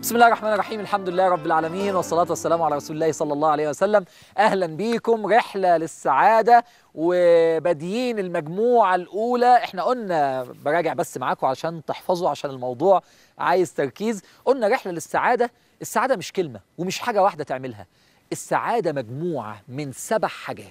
بسم الله الرحمن الرحيم الحمد لله رب العالمين والصلاة والسلام على رسول الله صلى الله عليه وسلم أهلا بيكم رحلة للسعادة وبادئين المجموعة الأولى احنا قلنا براجع بس معاكم عشان تحفظوا عشان الموضوع عايز تركيز قلنا رحلة للسعادة السعادة مش كلمة ومش حاجة واحدة تعملها السعادة مجموعة من سبع حاجات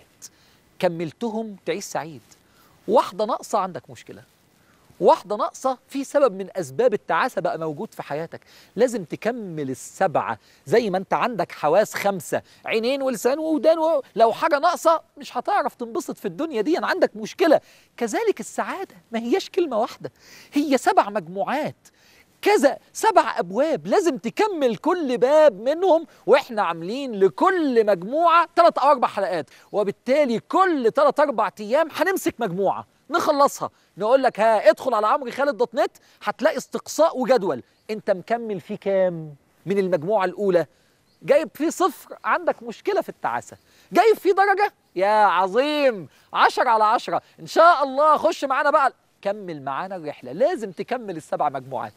كملتهم تعيش سعيد واحدة ناقصة عندك مشكلة واحدة ناقصة في سبب من أسباب التعاسة بقى موجود في حياتك لازم تكمل السبعة زي ما أنت عندك حواس خمسة عينين ولسان وودان و... لو حاجة ناقصة مش هتعرف تنبسط في الدنيا دي أنا عندك مشكلة كذلك السعادة ما هياش كلمة واحدة هي سبع مجموعات كذا سبع أبواب لازم تكمل كل باب منهم وإحنا عاملين لكل مجموعة ثلاث أو أربع حلقات وبالتالي كل ثلاث أربع أيام هنمسك مجموعة نخلصها نقول لك ها ادخل على عمرو خالد دوت نت هتلاقي استقصاء وجدول انت مكمل فيه كام من المجموعه الاولى جايب فيه صفر عندك مشكله في التعاسه جايب فيه درجه يا عظيم عشرة على عشرة ان شاء الله خش معانا بقى كمل معانا الرحله لازم تكمل السبع مجموعات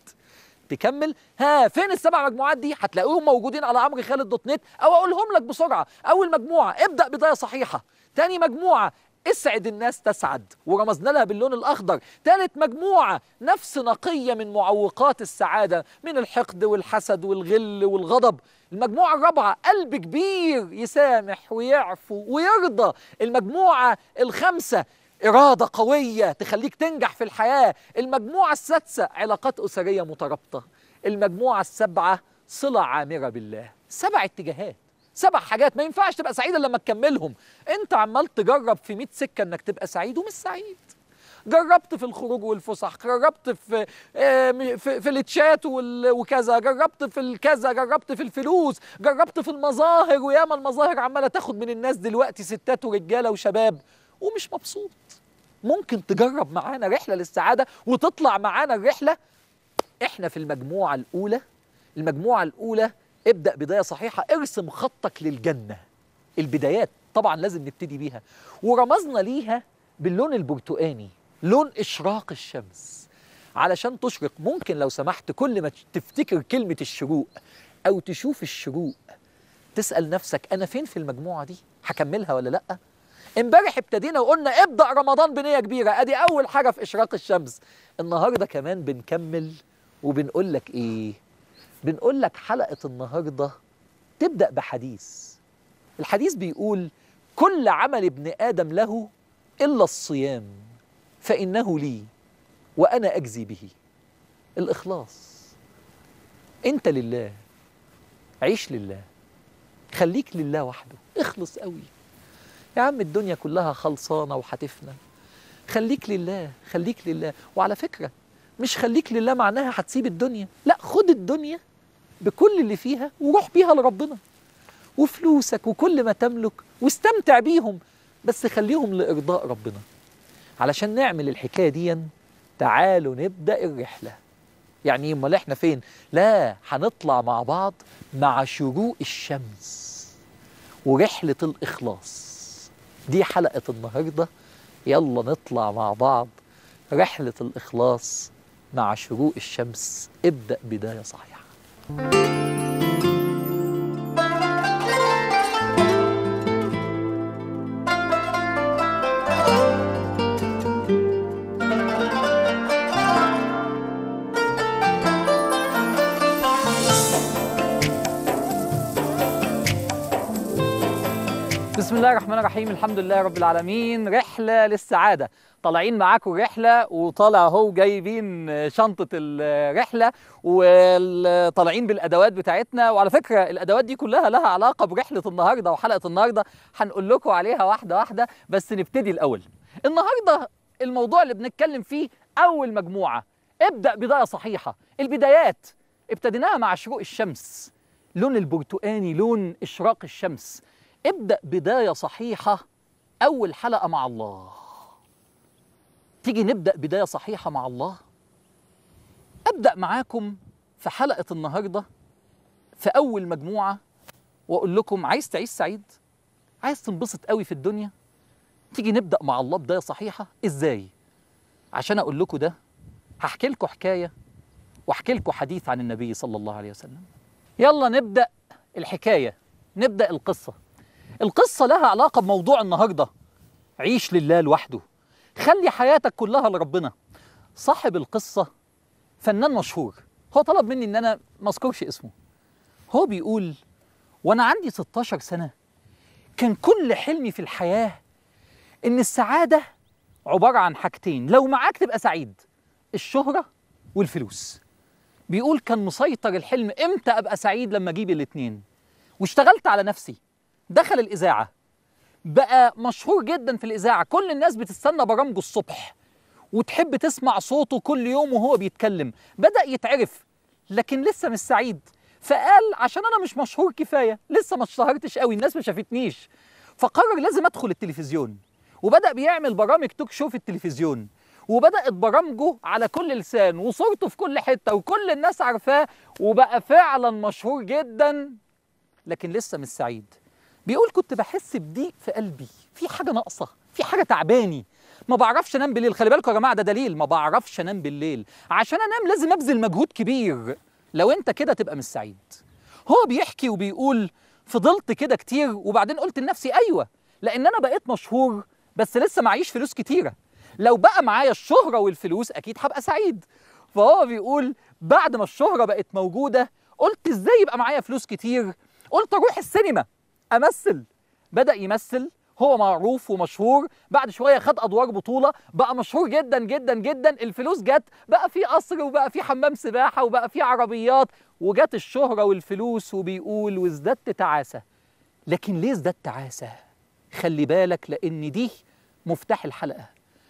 تكمل ها فين السبع مجموعات دي هتلاقوهم موجودين على عمرو خالد دوت نت او اقولهم لك بسرعه اول مجموعه ابدا بدايه صحيحه تاني مجموعه اسعد الناس تسعد ورمزنا لها باللون الاخضر ثالث مجموعه نفس نقيه من معوقات السعاده من الحقد والحسد والغل والغضب المجموعه الرابعه قلب كبير يسامح ويعفو ويرضى المجموعه الخامسه إرادة قوية تخليك تنجح في الحياة المجموعة السادسة علاقات أسرية مترابطة المجموعة السابعة صلة عامرة بالله سبع اتجاهات سبع حاجات ما ينفعش تبقى سعيد الا لما تكملهم انت عمال تجرب في 100 سكه انك تبقى سعيد ومش سعيد جربت في الخروج والفسح جربت في في, في التشات وكذا جربت في الكذا جربت في الفلوس جربت في المظاهر وياما المظاهر عماله تاخد من الناس دلوقتي ستات ورجاله وشباب ومش مبسوط ممكن تجرب معانا رحله للسعاده وتطلع معانا الرحله احنا في المجموعه الاولى المجموعه الاولى ابدأ بداية صحيحة ارسم خطك للجنة البدايات طبعا لازم نبتدي بيها ورمزنا ليها باللون البرتقاني لون إشراق الشمس علشان تشرق ممكن لو سمحت كل ما تفتكر كلمة الشروق أو تشوف الشروق تسأل نفسك أنا فين في المجموعة دي هكملها ولا لأ امبارح ابتدينا وقلنا ابدأ رمضان بنية كبيرة ادي أول حاجة في إشراق الشمس النهاردة كمان بنكمل وبنقول لك إيه بنقول لك حلقة النهاردة تبدأ بحديث الحديث بيقول كل عمل ابن آدم له إلا الصيام فإنه لي وأنا أجزي به الإخلاص أنت لله عيش لله خليك لله وحده اخلص قوي يا عم الدنيا كلها خلصانة وحتفنى خليك لله خليك لله وعلى فكرة مش خليك لله معناها هتسيب الدنيا لا خد الدنيا بكل اللي فيها وروح بيها لربنا وفلوسك وكل ما تملك واستمتع بيهم بس خليهم لإرضاء ربنا علشان نعمل الحكاية دي تعالوا نبدأ الرحلة يعني امال احنا فين لا هنطلع مع بعض مع شروق الشمس ورحلة الإخلاص دي حلقة النهاردة يلا نطلع مع بعض رحلة الإخلاص مع شروق الشمس ابدأ بداية صحيحة بسم الله الرحمن الرحيم الحمد لله رب العالمين رحلة للسعادة طالعين معاكم رحلة وطالع اهو جايبين شنطة الرحلة وطالعين بالأدوات بتاعتنا وعلى فكرة الأدوات دي كلها لها علاقة برحلة النهاردة وحلقة النهاردة هنقول لكم عليها واحدة واحدة بس نبتدي الأول النهاردة الموضوع اللي بنتكلم فيه أول مجموعة ابدأ بداية صحيحة البدايات ابتديناها مع شروق الشمس لون البرتقاني لون إشراق الشمس ابدأ بداية صحيحة أول حلقة مع الله تيجي نبدأ بداية صحيحة مع الله أبدأ معاكم في حلقة النهاردة في أول مجموعة وأقول لكم عايز تعيش سعيد عايز تنبسط قوي في الدنيا تيجي نبدأ مع الله بداية صحيحة إزاي عشان أقول لكم ده هحكي لكم حكاية واحكي لكم حديث عن النبي صلى الله عليه وسلم يلا نبدأ الحكاية نبدأ القصة القصة لها علاقة بموضوع النهاردة عيش لله لوحده خلي حياتك كلها لربنا صاحب القصة فنان مشهور هو طلب مني ان انا ما اذكرش اسمه هو بيقول وانا عندي 16 سنة كان كل حلمي في الحياة ان السعادة عبارة عن حاجتين لو معاك تبقى سعيد الشهرة والفلوس بيقول كان مسيطر الحلم امتى ابقى سعيد لما اجيب الاتنين واشتغلت على نفسي دخل الاذاعه بقى مشهور جدا في الاذاعه كل الناس بتستنى برامجه الصبح وتحب تسمع صوته كل يوم وهو بيتكلم بدا يتعرف لكن لسه مش سعيد فقال عشان انا مش مشهور كفايه لسه ما اشتهرتش قوي الناس ما شافتنيش فقرر لازم ادخل التلفزيون وبدا بيعمل برامج توك شو في التلفزيون وبدات برامجه على كل لسان وصورته في كل حته وكل الناس عارفاه وبقى فعلا مشهور جدا لكن لسه مش سعيد بيقول كنت بحس بضيق في قلبي في حاجه ناقصه في حاجه تعباني ما بعرفش انام بالليل خلي بالكم يا جماعه ده دليل ما بعرفش انام بالليل عشان انام لازم ابذل مجهود كبير لو انت كده تبقى مش سعيد هو بيحكي وبيقول فضلت كده كتير وبعدين قلت لنفسي ايوه لان انا بقيت مشهور بس لسه معيش فلوس كتيره لو بقى معايا الشهره والفلوس اكيد هبقى سعيد فهو بيقول بعد ما الشهره بقت موجوده قلت ازاي يبقى معايا فلوس كتير قلت اروح السينما امثل بدا يمثل هو معروف ومشهور بعد شويه خد ادوار بطوله بقى مشهور جدا جدا جدا الفلوس جت بقى في قصر وبقى في حمام سباحه وبقى في عربيات وجت الشهره والفلوس وبيقول وازددت تعاسه لكن ليه ازددت تعاسه خلي بالك لان دي مفتاح الحلقه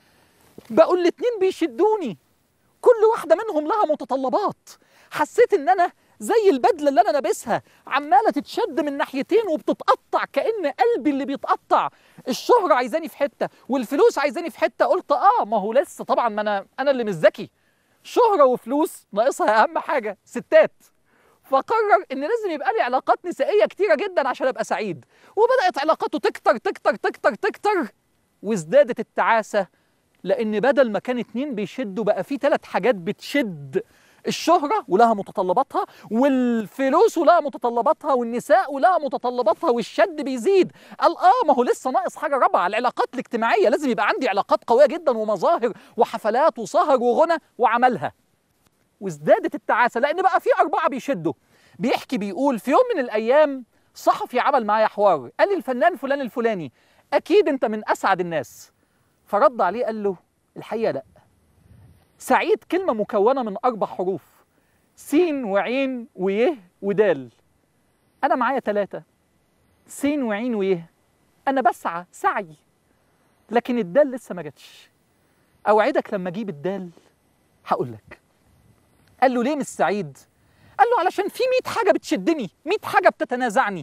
بقوا الاتنين بيشدوني كل واحده منهم لها متطلبات حسيت ان انا زي البدله اللي انا لابسها عماله تتشد من ناحيتين وبتتقطع كان قلبي اللي بيتقطع الشهره عايزاني في حته والفلوس عايزاني في حته قلت اه ما هو لسه طبعا ما انا انا اللي مش ذكي شهره وفلوس ناقصها اهم حاجه ستات فقرر ان لازم يبقى لي علاقات نسائيه كتيره جدا عشان ابقى سعيد وبدات علاقاته تكتر تكتر تكتر تكتر وازدادت التعاسه لان بدل ما كان اتنين بيشدوا بقى في ثلاث حاجات بتشد الشهرة ولها متطلباتها والفلوس ولها متطلباتها والنساء ولها متطلباتها والشد بيزيد قال اه ما هو لسه ناقص حاجة رابعة العلاقات الاجتماعية لازم يبقى عندي علاقات قوية جدا ومظاهر وحفلات وسهر وغنى وعملها وازدادت التعاسة لأن بقى في أربعة بيشدوا بيحكي بيقول في يوم من الأيام صحفي عمل معايا حوار قال لي الفنان فلان الفلاني أكيد أنت من أسعد الناس فرد عليه قال له الحقيقة لأ سعيد كلمة مكونة من أربع حروف سين وعين ويه ودال أنا معايا ثلاثة سين وعين ويه أنا بسعى سعي لكن الدال لسه ما جاتش أوعدك لما أجيب الدال هقول لك قال له ليه مش سعيد؟ قال له علشان في 100 حاجة بتشدني 100 حاجة بتتنازعني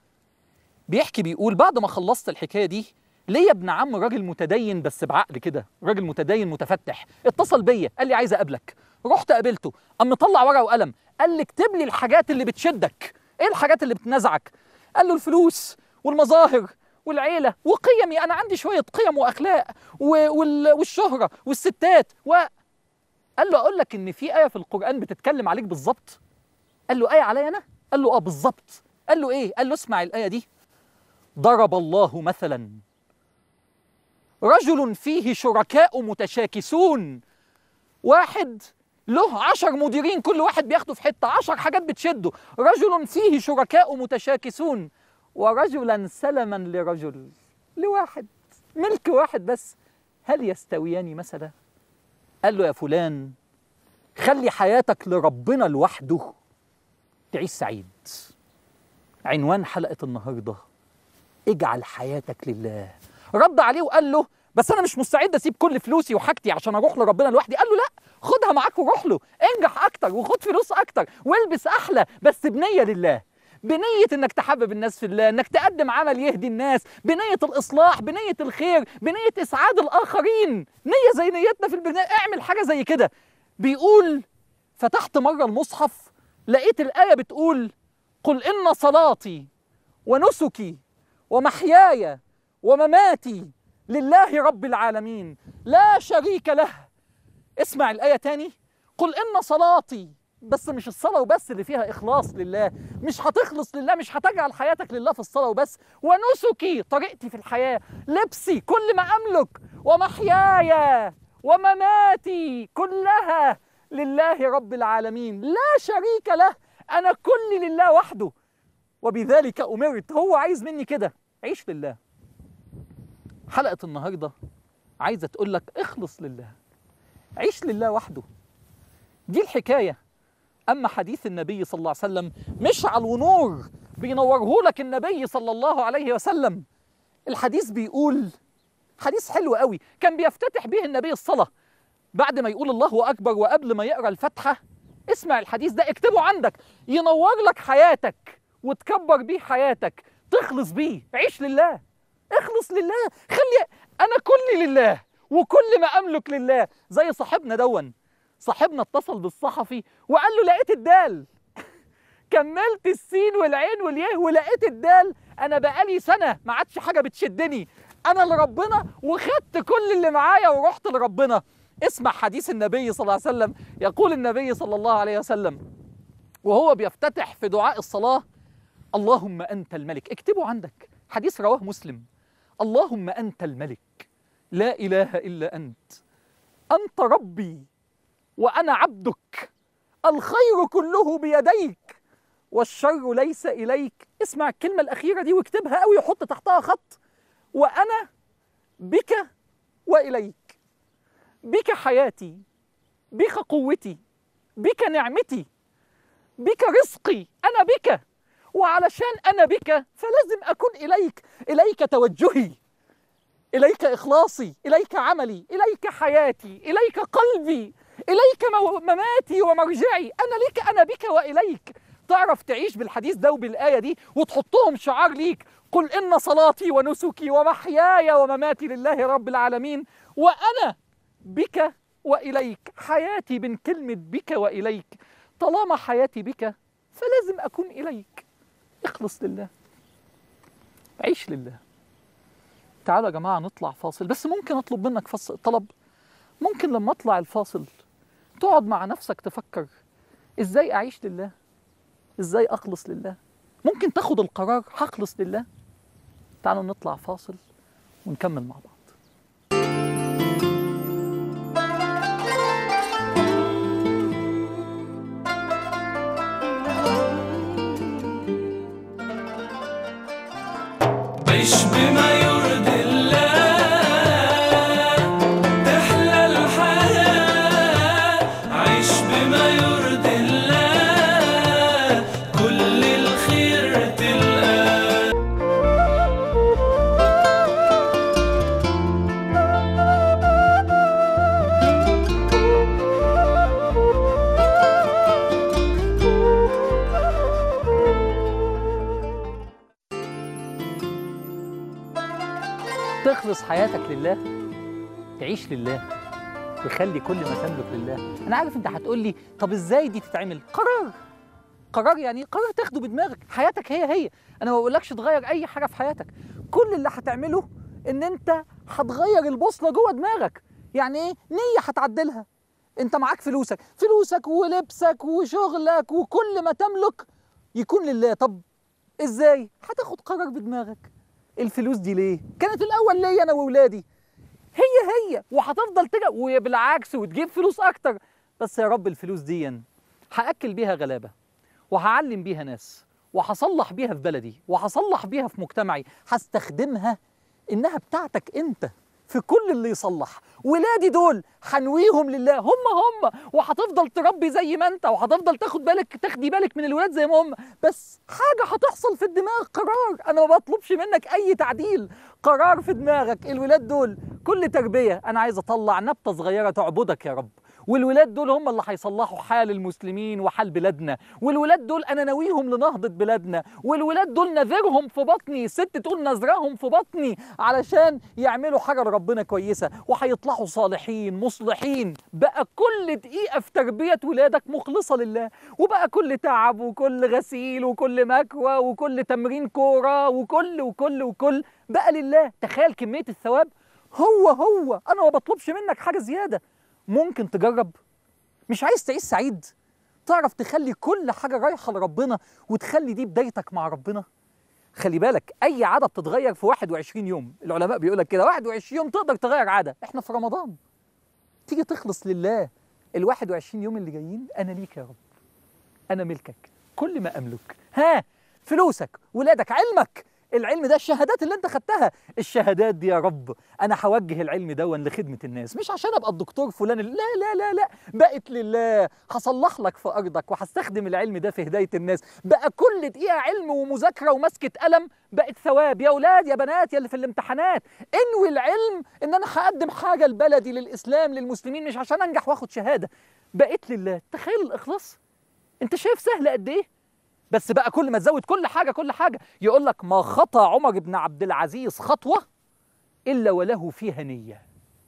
بيحكي بيقول بعد ما خلصت الحكاية دي ليا ابن عم راجل متدين بس بعقل كده راجل متدين متفتح اتصل بيا قال لي عايز اقابلك رحت قابلته قام مطلع ورقه وقلم قال لي اكتب لي الحاجات اللي بتشدك ايه الحاجات اللي بتنزعك قال له الفلوس والمظاهر والعيله وقيمي انا عندي شويه قيم واخلاق وال... والشهره والستات و قال له اقول لك ان في ايه في القران بتتكلم عليك بالظبط قال له ايه عليا انا قال له اه بالظبط قال له ايه قال له اسمع الايه دي ضرب الله مثلا رجل فيه شركاء متشاكسون واحد له عشر مديرين كل واحد بياخده في حتة عشر حاجات بتشده رجل فيه شركاء متشاكسون ورجلا سلما لرجل لواحد ملك واحد بس هل يستويان مثلا قال له يا فلان خلي حياتك لربنا لوحده تعيش سعيد عنوان حلقة النهارده اجعل حياتك لله رد عليه وقال له بس انا مش مستعد اسيب كل فلوسي وحاجتي عشان اروح لربنا لوحدي قال له لا خدها معاك وروح له انجح اكتر وخد فلوس اكتر والبس احلى بس بنيه لله بنية انك تحبب الناس في الله انك تقدم عمل يهدي الناس بنية الاصلاح بنية الخير بنية اسعاد الاخرين نية زي نيتنا في البناء اعمل حاجة زي كده بيقول فتحت مرة المصحف لقيت الآية بتقول قل إن صلاتي ونسكي ومحياي ومماتي لله رب العالمين لا شريك له اسمع الآية تاني قل إن صلاتي بس مش الصلاة وبس اللي فيها إخلاص لله مش هتخلص لله مش هتجعل حياتك لله في الصلاة وبس ونسكي طريقتي في الحياة لبسي كل ما أملك ومحياي ومماتي كلها لله رب العالمين لا شريك له أنا كل لله وحده وبذلك أمرت هو عايز مني كده عيش لله حلقة النهاردة عايزة تقول لك اخلص لله عيش لله وحده دي الحكاية أما حديث النبي صلى الله عليه وسلم مشعل ونور بينوره لك النبي صلى الله عليه وسلم الحديث بيقول حديث حلو قوي كان بيفتتح به النبي الصلاة بعد ما يقول الله أكبر وقبل ما يقرأ الفاتحة اسمع الحديث ده اكتبه عندك ينور لك حياتك وتكبر بيه حياتك تخلص بيه عيش لله اخلص لله خلي أنا كلي لله وكل ما أملك لله زي صاحبنا دون صاحبنا اتصل بالصحفي وقال له لقيت الدال كملت السين والعين والياء ولقيت الدال انا بقالي سنه ما عادش حاجه بتشدني انا لربنا وخدت كل اللي معايا ورحت لربنا اسمع حديث النبي صلى الله عليه وسلم يقول النبي صلى الله عليه وسلم وهو بيفتتح في دعاء الصلاه اللهم انت الملك اكتبوا عندك حديث رواه مسلم اللهم انت الملك لا اله الا انت انت ربي وانا عبدك الخير كله بيديك والشر ليس اليك اسمع الكلمه الاخيره دي واكتبها قوي وحط تحتها خط وانا بك واليك بك حياتي بك قوتي بك نعمتي بك رزقي انا بك وعلشان انا بك فلازم اكون اليك اليك توجهي اليك اخلاصي اليك عملي اليك حياتي اليك قلبي إليك مو- مماتي ومرجعي أنا ليك أنا بك وإليك تعرف تعيش بالحديث ده وبالآية دي وتحطهم شعار ليك قل إن صلاتي ونسكي ومحياي ومماتي لله رب العالمين وأنا بك وإليك حياتي بين كلمة بك وإليك طالما حياتي بك فلازم أكون إليك اخلص لله عيش لله تعالوا يا جماعة نطلع فاصل بس ممكن أطلب منك فص... طلب ممكن لما اطلع الفاصل تقعد مع نفسك تفكر ازاي اعيش لله ازاي اخلص لله ممكن تاخد القرار هخلص لله تعالوا نطلع فاصل ونكمل مع بعض عيش بما يرضي الله تحلى الحياة عيش بما يرضي الله كل الخير تلقاه تخلص حياتك لله تعيش لله تخلي كل ما تملك لله انا عارف انت هتقول لي طب ازاي دي تتعمل قرار قرار يعني إيه؟ قرار تاخده بدماغك حياتك هي هي انا ما بقولكش تغير اي حاجه في حياتك كل اللي هتعمله ان انت هتغير البوصله جوه دماغك يعني ايه نيه هتعدلها انت معاك فلوسك فلوسك ولبسك وشغلك وكل ما تملك يكون لله طب ازاي هتاخد قرار بدماغك الفلوس دي ليه كانت الاول ليا انا واولادي هي هي وهتفضل تجا وبالعكس وتجيب فلوس اكتر بس يا رب الفلوس دي هاكل بيها غلابه وهعلم بيها ناس وهصلح بيها في بلدي وهصلح بيها في مجتمعي هستخدمها انها بتاعتك انت في كل اللي يصلح ولادي دول حنويهم لله هم هم وهتفضل تربي زي ما انت وهتفضل تاخد بالك تاخدي بالك من الولاد زي ما هم بس حاجه هتحصل في الدماغ قرار انا ما بطلبش منك اي تعديل قرار في دماغك الولاد دول كل تربيه انا عايز اطلع نبته صغيره تعبدك يا رب والولاد دول هم اللي هيصلحوا حال المسلمين وحال بلادنا والولاد دول انا ناويهم لنهضه بلادنا والولاد دول نذرهم في بطني الست تقول نذرهم في بطني علشان يعملوا حاجه لربنا كويسه وهيطلعوا صالحين مصلحين بقى كل دقيقه في تربيه ولادك مخلصه لله وبقى كل تعب وكل غسيل وكل مكوى وكل تمرين كوره وكل وكل وكل بقى لله تخيل كميه الثواب هو هو انا ما بطلبش منك حاجه زياده ممكن تجرب مش عايز تعيش سعيد تعرف تخلي كل حاجه رايحه لربنا وتخلي دي بدايتك مع ربنا خلي بالك اي عاده بتتغير في 21 يوم العلماء بيقول لك كده 21 يوم تقدر تغير عاده احنا في رمضان تيجي تخلص لله ال 21 يوم اللي جايين انا ليك يا رب انا ملكك كل ما املك ها فلوسك ولادك علمك العلم ده الشهادات اللي انت خدتها الشهادات دي يا رب انا هوجه العلم دون لخدمه الناس مش عشان ابقى الدكتور فلان لا لا لا لا بقت لله هصلح لك في ارضك وهستخدم العلم ده في هدايه الناس بقى كل دقيقه علم ومذاكره ومسكه قلم بقت ثواب يا اولاد يا بنات يا اللي في الامتحانات انوي العلم ان انا هقدم حاجه لبلدي للاسلام للمسلمين مش عشان انجح واخد شهاده بقيت لله تخيل الاخلاص انت شايف سهل قد ايه بس بقى كل ما تزود كل حاجه كل حاجه يقول لك ما خطى عمر بن عبد العزيز خطوه الا وله فيها نيه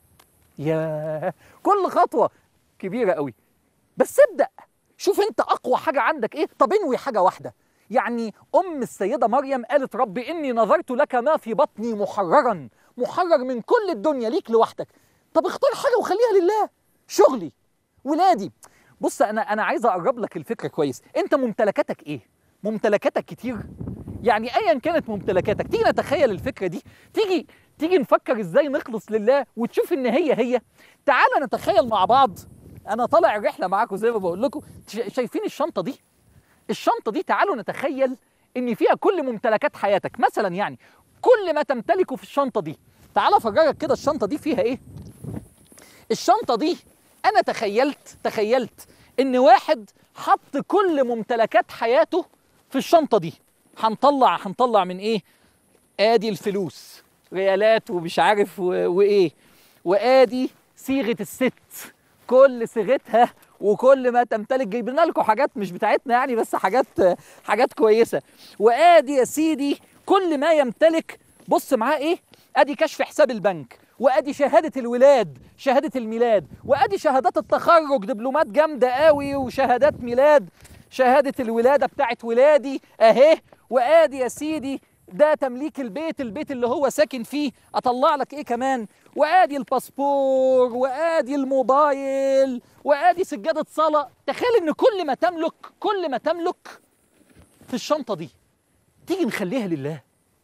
يا كل خطوه كبيره قوي بس ابدا شوف انت اقوى حاجه عندك ايه طب انوي حاجه واحده يعني ام السيده مريم قالت رب اني نظرت لك ما في بطني محررا محرر من كل الدنيا ليك لوحدك طب اختار حاجه وخليها لله شغلي ولادي بص انا انا عايز اقرب لك الفكره كويس انت ممتلكاتك ايه ممتلكاتك كتير يعني ايا كانت ممتلكاتك تيجي نتخيل الفكره دي تيجي تيجي نفكر ازاي نخلص لله وتشوف ان هي هي تعال نتخيل مع بعض انا طالع الرحله معاكم زي ما بقول لكم ش- شايفين الشنطه دي الشنطه دي تعالوا نتخيل ان فيها كل ممتلكات حياتك مثلا يعني كل ما تمتلكه في الشنطه دي تعال افرجك كده الشنطه دي فيها ايه الشنطه دي انا تخيلت تخيلت ان واحد حط كل ممتلكات حياته في الشنطه دي هنطلع هنطلع من ايه ادي الفلوس ريالات ومش عارف و... وايه وادي صيغه الست كل صيغتها وكل ما تمتلك جايبين لكم حاجات مش بتاعتنا يعني بس حاجات حاجات كويسه وادي يا سيدي كل ما يمتلك بص معاه ايه ادي كشف حساب البنك وادي شهاده الولاد شهاده الميلاد وادي شهادات التخرج دبلومات جامده قوي وشهادات ميلاد شهاده الولاده بتاعت ولادي اهي وادي يا سيدي ده تمليك البيت البيت اللي هو ساكن فيه اطلع لك ايه كمان وادي الباسبور وادي الموبايل وادي سجاده صلاه تخيل ان كل ما تملك كل ما تملك في الشنطه دي تيجي نخليها لله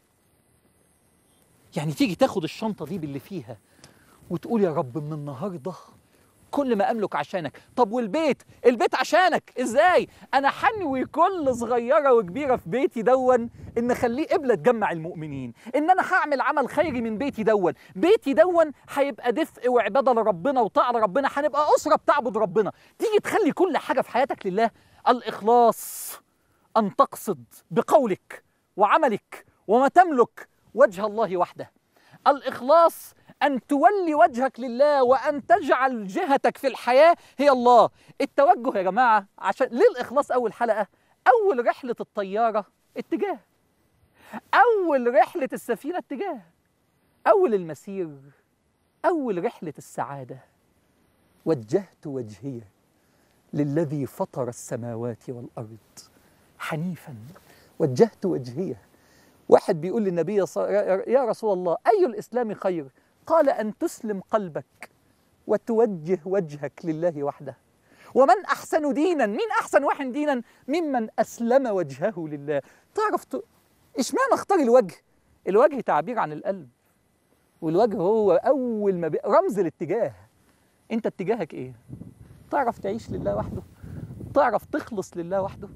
يعني تيجي تاخد الشنطه دي باللي فيها وتقول يا رب من النهارده كل ما املك عشانك طب والبيت البيت عشانك ازاي انا حنوي كل صغيره وكبيره في بيتي دون ان اخليه قبله تجمع المؤمنين ان انا هعمل عمل خيري من بيتي دون بيتي دون هيبقى دفء وعباده لربنا وطاعه لربنا هنبقى اسره بتعبد ربنا تيجي تخلي كل حاجه في حياتك لله الاخلاص ان تقصد بقولك وعملك وما تملك وجه الله وحده الإخلاص أن تولي وجهك لله وأن تجعل جهتك في الحياة هي الله التوجه يا جماعة عشان ليه الإخلاص أول حلقة أول رحلة الطيارة اتجاه أول رحلة السفينة اتجاه أول المسير أول رحلة السعادة وجهت وجهي للذي فطر السماوات والأرض حنيفا وجهت وجهي واحد بيقول للنبي ص- يا رسول الله أي الإسلام خير قال أن تسلم قلبك وتوجه وجهك لله وحده ومن أحسن دينا مين أحسن واحد دينا ممن أسلم وجهه لله تعرف ت... إشمعنى اختار الوجه الوجه تعبير عن القلب والوجه هو أول ما ب... رمز الاتجاه أنت اتجاهك إيه تعرف تعيش لله وحده تعرف تخلص لله وحده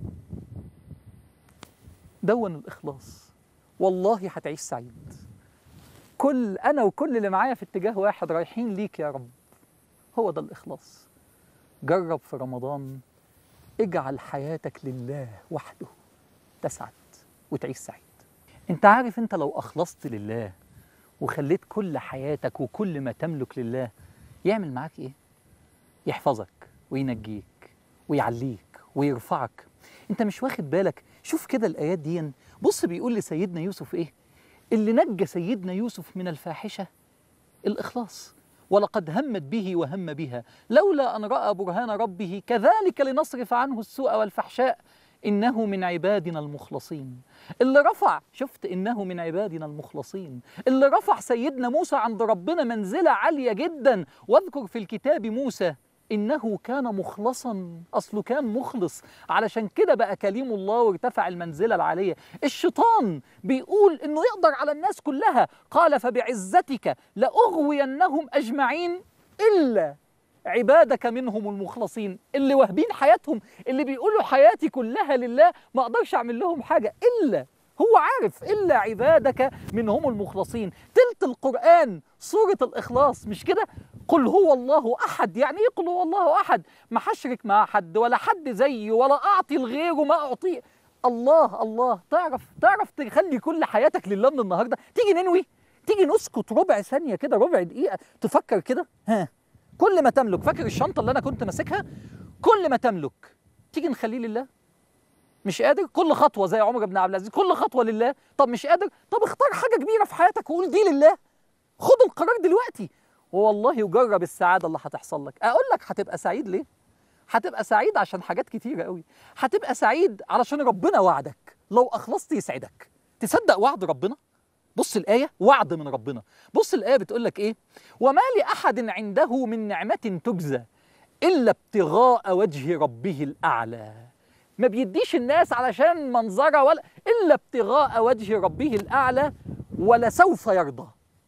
دون الإخلاص والله هتعيش سعيد كل انا وكل اللي معايا في اتجاه واحد رايحين ليك يا رب هو ده الاخلاص جرب في رمضان اجعل حياتك لله وحده تسعد وتعيش سعيد انت عارف انت لو اخلصت لله وخليت كل حياتك وكل ما تملك لله يعمل معاك ايه يحفظك وينجيك ويعليك ويرفعك انت مش واخد بالك شوف كده الايات دي بص بيقول لسيدنا يوسف ايه اللي نجى سيدنا يوسف من الفاحشه الاخلاص ولقد همت به وهم بها لولا ان راى برهان ربه كذلك لنصرف عنه السوء والفحشاء انه من عبادنا المخلصين اللي رفع شفت انه من عبادنا المخلصين اللي رفع سيدنا موسى عند ربنا منزله عاليه جدا واذكر في الكتاب موسى إنه كان مخلصا أصله كان مخلص علشان كده بقى كليم الله وارتفع المنزلة العالية الشيطان بيقول إنه يقدر على الناس كلها قال فبعزتك لأغوينهم أجمعين إلا عبادك منهم المخلصين اللي واهبين حياتهم اللي بيقولوا حياتي كلها لله ما اقدرش اعمل لهم حاجه الا هو عارف الا عبادك منهم المخلصين تلت القران سوره الاخلاص مش كده قل هو الله احد يعني ايه قل هو الله احد ما هشرك مع حد ولا حد زيه ولا اعطي لغيره ما اعطيه الله الله تعرف تعرف تخلي كل حياتك لله من النهارده تيجي ننوي تيجي نسكت ربع ثانيه كده ربع دقيقه تفكر كده ها كل ما تملك فاكر الشنطه اللي انا كنت ماسكها كل ما تملك تيجي نخليه لله مش قادر كل خطوه زي عمر بن عبد العزيز كل خطوه لله طب مش قادر طب اختار حاجه كبيره في حياتك وقول دي لله خد القرار دلوقتي والله يجرب السعاده اللي هتحصل لك اقول لك هتبقى سعيد ليه هتبقى سعيد عشان حاجات كتيره قوي هتبقى سعيد علشان ربنا وعدك لو اخلصت يسعدك تصدق وعد ربنا بص الآية وعد من ربنا بص الآية بتقول لك إيه وما لأحد عنده من نعمة تجزى إلا ابتغاء وجه ربه الأعلى ما بيديش الناس علشان منظرة ولا إلا ابتغاء وجه ربه الأعلى ولا سوف يرضى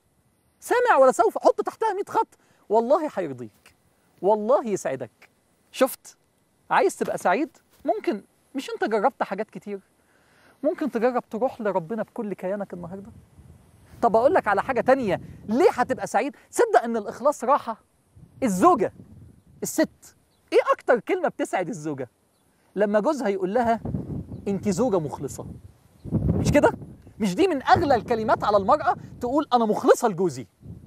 سامع ولا سوف حط تحتها 100 خط والله هيرضيك والله يسعدك شفت عايز تبقى سعيد ممكن مش انت جربت حاجات كتير ممكن تجرب تروح لربنا بكل كيانك النهارده طب اقول لك على حاجه تانية ليه هتبقى سعيد صدق ان الاخلاص راحه الزوجه الست ايه اكتر كلمه بتسعد الزوجه لما جوزها يقول لها انت زوجه مخلصه مش كده مش دي من اغلى الكلمات على المراه تقول انا مخلصه لجوزي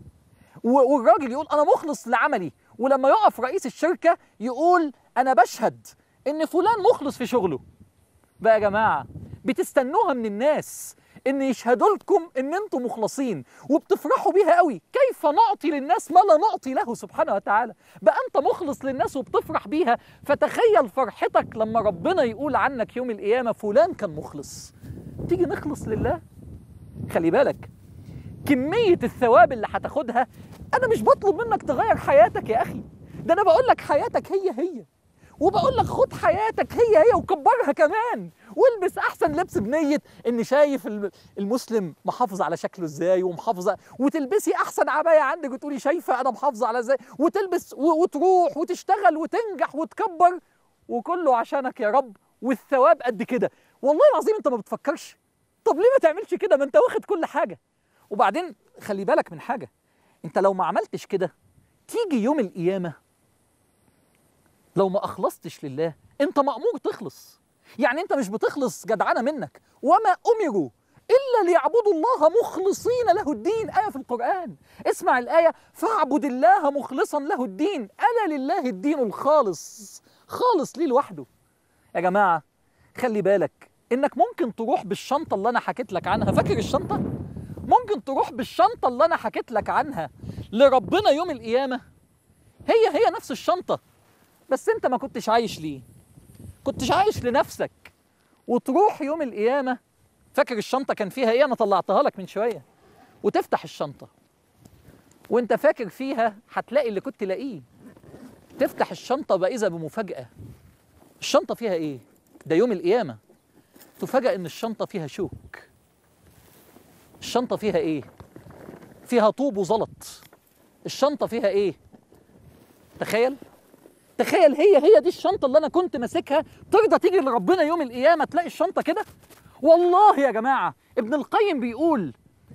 و- والراجل يقول انا مخلص لعملي ولما يقف رئيس الشركه يقول انا بشهد ان فلان مخلص في شغله بقى يا جماعه بتستنوها من الناس ان يشهدوا لكم ان انتم مخلصين وبتفرحوا بيها قوي كيف نعطي للناس ما لا نعطي له سبحانه وتعالى بقى انت مخلص للناس وبتفرح بيها فتخيل فرحتك لما ربنا يقول عنك يوم القيامه فلان كان مخلص تيجي نخلص لله خلي بالك كميه الثواب اللي هتاخدها انا مش بطلب منك تغير حياتك يا اخي ده انا بقول لك حياتك هي هي وبقول لك خد حياتك هي هي وكبرها كمان والبس احسن لبس بنيه ان شايف الم- المسلم محافظ على شكله ازاي ومحافظه وتلبسي احسن عبايه عندك وتقولي شايفه انا محافظه على ازاي وتلبس و- وتروح وتشتغل وتنجح وتكبر وكله عشانك يا رب والثواب قد كده والله العظيم انت ما بتفكرش طب ليه ما تعملش كده ما انت واخد كل حاجه وبعدين خلي بالك من حاجه انت لو ما عملتش كده تيجي يوم القيامه لو ما اخلصتش لله انت مامور تخلص يعني انت مش بتخلص جدعنه منك وما امروا الا ليعبدوا الله مخلصين له الدين ايه في القران اسمع الايه فاعبد الله مخلصا له الدين الا لله الدين الخالص خالص ليه لوحده يا جماعه خلي بالك انك ممكن تروح بالشنطه اللي انا حكيت لك عنها فاكر الشنطه ممكن تروح بالشنطه اللي انا حكيت لك عنها لربنا يوم القيامه هي هي نفس الشنطه بس انت ما كنتش عايش ليه كنتش عايش لنفسك وتروح يوم القيامة فاكر الشنطة كان فيها ايه انا طلعتها لك من شوية وتفتح الشنطة وانت فاكر فيها هتلاقي اللي كنت لاقيه تفتح الشنطة بقى إذا بمفاجأة الشنطة فيها ايه ده يوم القيامة تفاجأ ان الشنطة فيها شوك الشنطة فيها ايه فيها طوب وزلط الشنطة فيها ايه تخيل تخيل هي هي دي الشنطه اللي انا كنت ماسكها ترضى تيجي لربنا يوم القيامه تلاقي الشنطه كده والله يا جماعه ابن القيم بيقول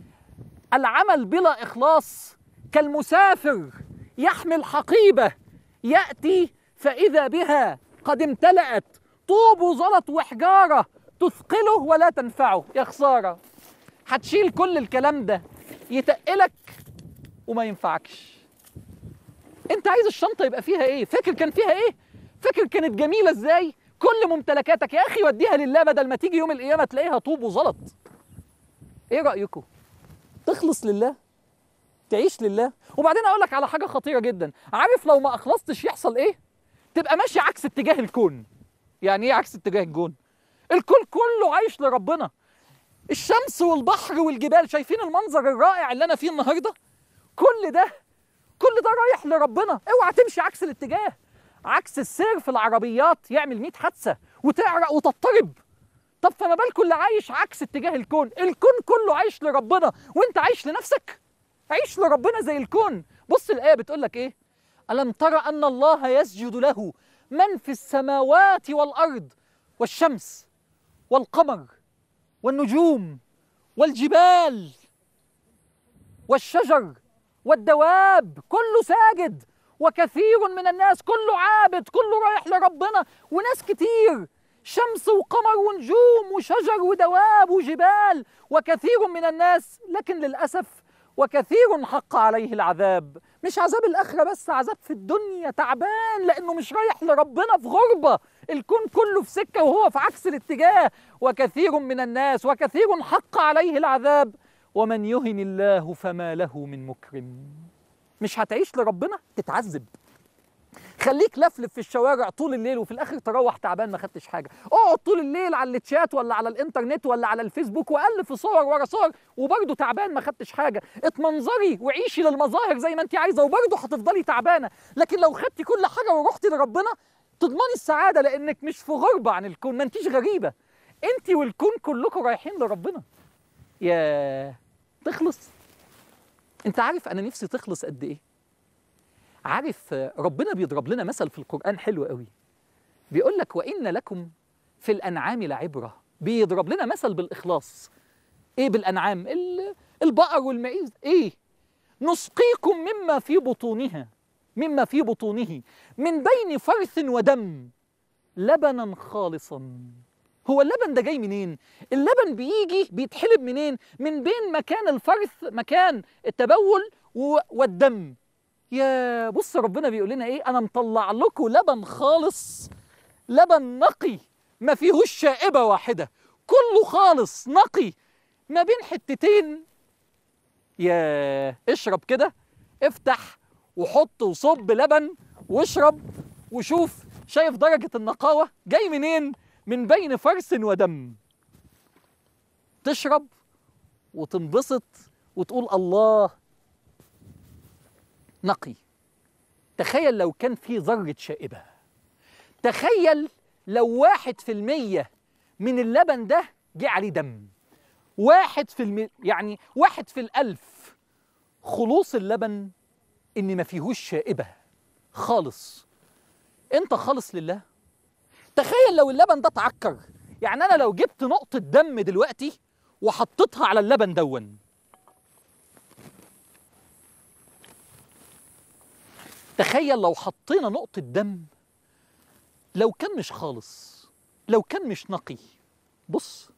العمل بلا اخلاص كالمسافر يحمل حقيبه ياتي فاذا بها قد امتلأت طوب وزلط وحجاره تثقله ولا تنفعه يا خساره هتشيل كل الكلام ده يتقلك وما ينفعكش انت عايز الشنطه يبقى فيها ايه فاكر كان فيها ايه فاكر كانت جميله ازاي كل ممتلكاتك يا اخي وديها لله بدل ما تيجي يوم القيامه تلاقيها طوب وزلط ايه رايكم تخلص لله تعيش لله وبعدين اقول لك على حاجه خطيره جدا عارف لو ما اخلصتش يحصل ايه تبقى ماشي عكس اتجاه الكون يعني ايه عكس اتجاه الكون الكون كله عايش لربنا الشمس والبحر والجبال شايفين المنظر الرائع اللي انا فيه النهارده كل ده كل ده رايح لربنا اوعى تمشي عكس الاتجاه عكس السير في العربيات يعمل 100 حادثه وتعرق وتضطرب طب فما بالكم اللي عايش عكس اتجاه الكون الكون كله عايش لربنا وانت عايش لنفسك عيش لربنا زي الكون بص الايه بتقول لك ايه الم ترى ان الله يسجد له من في السماوات والارض والشمس والقمر والنجوم والجبال والشجر والدواب كله ساجد وكثير من الناس كله عابد كله رايح لربنا وناس كتير شمس وقمر ونجوم وشجر ودواب وجبال وكثير من الناس لكن للأسف وكثير حق عليه العذاب مش عذاب الآخرة بس عذاب في الدنيا تعبان لأنه مش رايح لربنا في غربة الكون كله في سكة وهو في عكس الاتجاه وكثير من الناس وكثير حق عليه العذاب ومن يهن الله فما له من مكرم مش هتعيش لربنا تتعذب خليك لفلف في الشوارع طول الليل وفي الاخر تروح تعبان ما خدتش حاجه اقعد طول الليل على التشات ولا على الانترنت ولا على الفيسبوك والف في صور ورا صور وبرضه تعبان ما خدتش حاجه اتمنظري وعيشي للمظاهر زي ما انت عايزه وبرضه هتفضلي تعبانه لكن لو خدتي كل حاجه ورحتي لربنا تضمني السعاده لانك مش في غربه عن الكون ما انتيش غريبه انت والكون كلكم رايحين لربنا يا تخلص انت عارف انا نفسي تخلص قد ايه عارف آه، ربنا بيضرب لنا مثل في القرآن حلو قوي بيقول لك وإن لكم في الأنعام لعبرة بيضرب لنا مثل بالإخلاص إيه بالأنعام ال- البقر والمعيز إيه نسقيكم مما في بطونها مما في بطونه من بين فرث ودم لبنا خالصا هو اللبن ده جاي منين؟ اللبن بيجي بيتحلب منين؟ من بين مكان الفرث مكان التبول و- والدم يا بص ربنا بيقول لنا ايه انا مطلع لكم لبن خالص لبن نقي ما فيهوش شائبه واحده كله خالص نقي ما بين حتتين يا اشرب كده افتح وحط وصب لبن واشرب وشوف شايف درجه النقاوه جاي منين من بين فرس ودم تشرب وتنبسط وتقول الله نقي تخيل لو كان في ذرة شائبة تخيل لو واحد في المية من اللبن ده جه عليه دم واحد في المية يعني واحد في الألف خلوص اللبن إن ما فيهوش شائبة خالص أنت خالص لله تخيل لو اللبن ده اتعكر يعني أنا لو جبت نقطة دم دلوقتي وحطيتها على اللبن دون تخيل لو حطينا نقطة دم لو كان مش خالص لو كان مش نقي بص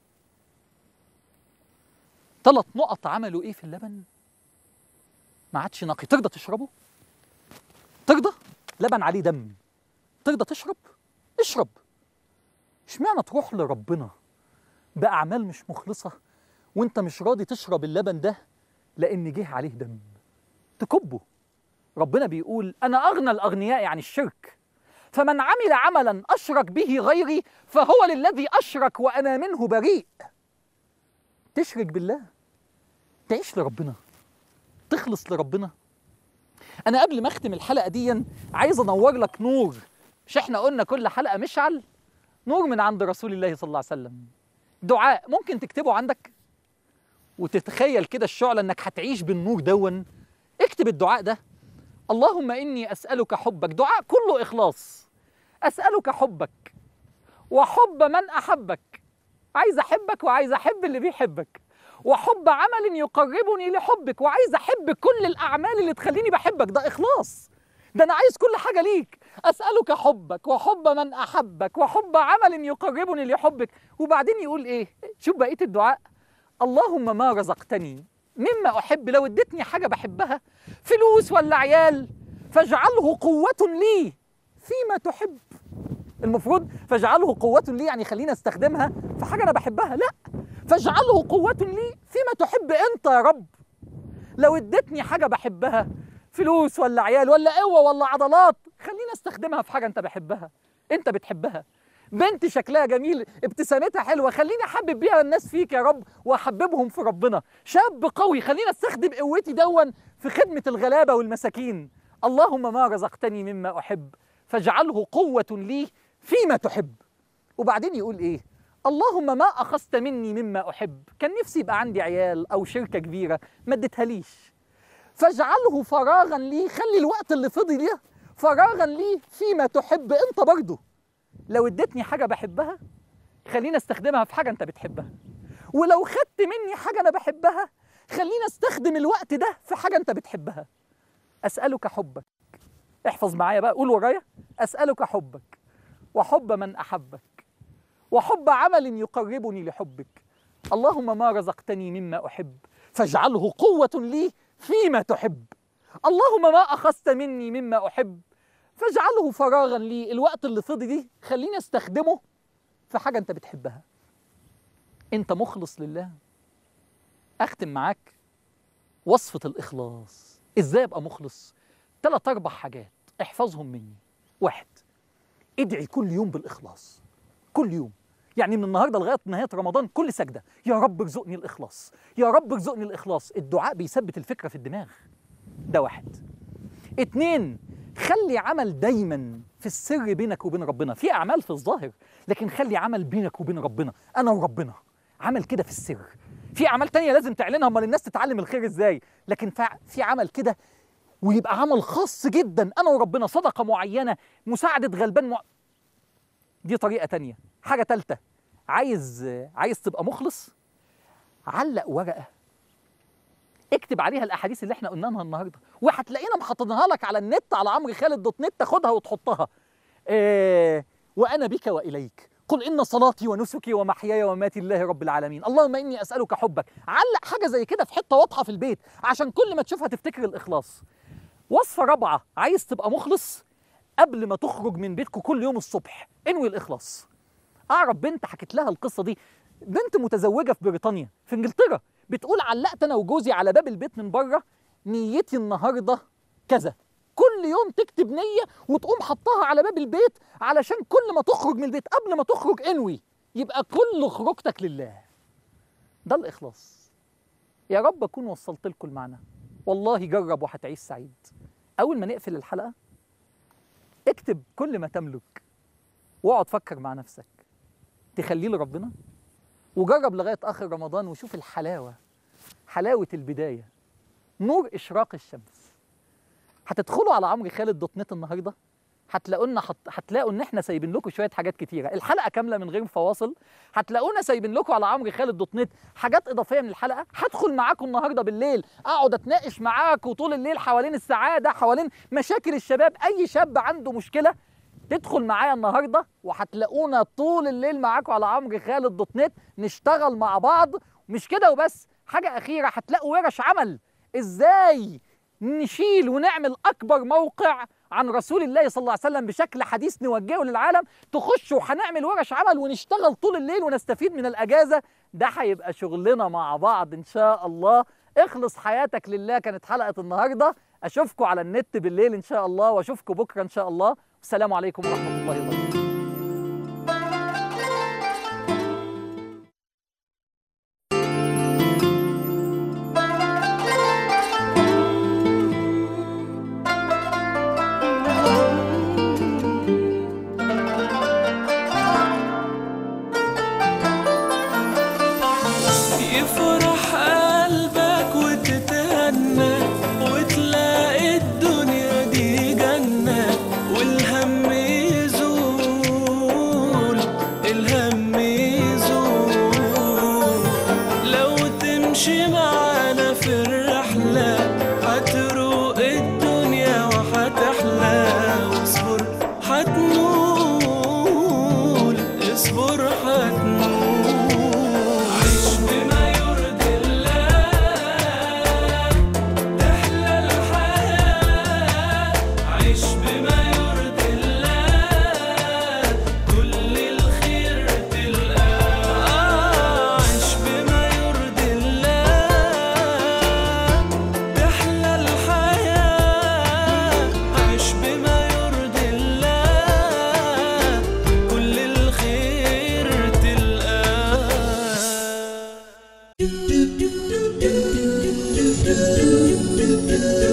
ثلاث نقط عملوا ايه في اللبن ما عادش نقي ترضى تشربه ترضى لبن عليه دم ترضى تشرب اشرب اشمعنى تروح لربنا بأعمال مش مخلصة وانت مش راضي تشرب اللبن ده لأن جه عليه دم تكبه ربنا بيقول أنا أغنى الأغنياء عن الشرك فمن عمل عملا أشرك به غيري فهو للذي أشرك وأنا منه بريء تشرك بالله تعيش لربنا تخلص لربنا أنا قبل ما أختم الحلقة دي عايز أنور لك نور مش إحنا قلنا كل حلقة مشعل نور من عند رسول الله صلى الله عليه وسلم دعاء ممكن تكتبه عندك وتتخيل كده الشعلة إنك هتعيش بالنور دون اكتب الدعاء ده اللهم إني أسألك حبك دعاء كله إخلاص أسألك حبك وحب من أحبك عايز أحبك وعايز أحب اللي بيحبك وحب عمل يقربني لحبك وعايز أحب كل الأعمال اللي تخليني بحبك ده إخلاص ده أنا عايز كل حاجة ليك أسألك حبك وحب من أحبك وحب عمل يقربني لحبك وبعدين يقول إيه شوف بقية الدعاء اللهم ما رزقتني مما أحب لو اديتني حاجة بحبها فلوس ولا عيال فاجعله قوة لي فيما تحب المفروض فاجعله قوة لي يعني خليني استخدمها في حاجة أنا بحبها لا فاجعله قوة لي فيما تحب أنت يا رب لو اديتني حاجة بحبها فلوس ولا عيال ولا قوة ولا عضلات خليني استخدمها في حاجة أنت بحبها أنت بتحبها بنت شكلها جميل ابتسامتها حلوه خليني احبب بيها الناس فيك يا رب واحببهم في ربنا شاب قوي خليني استخدم قوتي دون في خدمه الغلابه والمساكين اللهم ما رزقتني مما احب فاجعله قوة لي فيما تحب وبعدين يقول إيه اللهم ما أخذت مني مما أحب كان نفسي يبقى عندي عيال أو شركة كبيرة ما اديتهاليش فاجعله فراغا لي خلي الوقت اللي فضي ده فراغا لي فيما تحب انت برضه لو اديتني حاجه بحبها خليني استخدمها في حاجه انت بتحبها ولو خدت مني حاجه انا بحبها خليني استخدم الوقت ده في حاجه انت بتحبها اسالك حبك احفظ معايا بقى قول ورايا اسالك حبك وحب من احبك وحب عمل يقربني لحبك اللهم ما رزقتني مما احب فاجعله قوه لي فيما تحب اللهم ما اخذت مني مما احب فاجعله فراغا لي الوقت اللي فضي دي خليني استخدمه في حاجه انت بتحبها انت مخلص لله اختم معاك وصفه الاخلاص ازاي ابقى مخلص ثلاث اربع حاجات احفظهم مني واحد ادعي كل يوم بالاخلاص كل يوم يعني من النهارده لغايه نهايه رمضان كل سجده يا رب ارزقني الاخلاص يا رب ارزقني الاخلاص الدعاء بيثبت الفكره في الدماغ ده واحد اتنين خلي عمل دايما في السر بينك وبين ربنا في اعمال في الظاهر لكن خلي عمل بينك وبين ربنا انا وربنا عمل كده في السر في اعمال تانية لازم تعلنها امال الناس تتعلم الخير ازاي لكن فع- في عمل كده ويبقى عمل خاص جدا انا وربنا صدقه معينه مساعده غلبان مع... دي طريقه تانية حاجه تالتة عايز عايز تبقى مخلص علق ورقه اكتب عليها الاحاديث اللي احنا قلناها النهارده وهتلاقينا محطينها لك على النت على عمرو خالد دوت نت تاخدها وتحطها آه وانا بك واليك قل ان صلاتي ونسكي ومحياي ومماتي لله رب العالمين اللهم اني اسالك حبك علق حاجه زي كده في حته واضحه في البيت عشان كل ما تشوفها تفتكر الاخلاص وصفه رابعه عايز تبقى مخلص قبل ما تخرج من بيتكم كل يوم الصبح انوي الاخلاص اعرف بنت حكت لها القصه دي بنت متزوجه في بريطانيا في انجلترا بتقول علقت انا وجوزي على باب البيت من بره نيتي النهارده كذا كل يوم تكتب نيه وتقوم حطها على باب البيت علشان كل ما تخرج من البيت قبل ما تخرج انوي يبقى كل خروجتك لله ده الاخلاص يا رب اكون وصلت لكم المعنى والله جرب وهتعيش سعيد اول ما نقفل الحلقه اكتب كل ما تملك واقعد فكر مع نفسك تخليه لربنا وجرب لغايه اخر رمضان وشوف الحلاوه حلاوه البدايه نور اشراق الشمس هتدخلوا على عمرو خالد دوت نت النهارده هتلاقونا حط... هتلاقوا ان احنا سايبين لكم شويه حاجات كتيره الحلقه كامله من غير فواصل هتلاقونا سايبين لكم على عمرو خالد دوت نت حاجات اضافيه من الحلقه هدخل معاكم النهارده بالليل اقعد اتناقش معاكم طول الليل حوالين السعاده حوالين مشاكل الشباب اي شاب عنده مشكله تدخل معايا النهارده وهتلاقونا طول الليل معاكم على عمرو خالد دوت نت نشتغل مع بعض مش كده وبس حاجه اخيره هتلاقوا ورش عمل ازاي نشيل ونعمل اكبر موقع عن رسول الله صلى الله عليه وسلم بشكل حديث نوجهه للعالم تخشوا هنعمل ورش عمل ونشتغل طول الليل ونستفيد من الاجازه ده هيبقى شغلنا مع بعض ان شاء الله اخلص حياتك لله كانت حلقه النهارده اشوفكم على النت بالليل ان شاء الله واشوفكم بكره ان شاء الله والسلام عليكم ورحمه الله وبركاته يفرح قلبك وتتهنى وتلاقي الدنيا دي جنة والهم يزول الهم يزول لو تمشي معانا في الرحلة هتروق الدنيا وهتحلى واصبر هتنول اصبر هتنول عيش بما يرضي الله تحلى الحياة عيش بما يرضي الله كل الخير تلقاه عيش بما يرضي الله تحلى الحياة عيش بما يرضي الله كل الخير تلقاه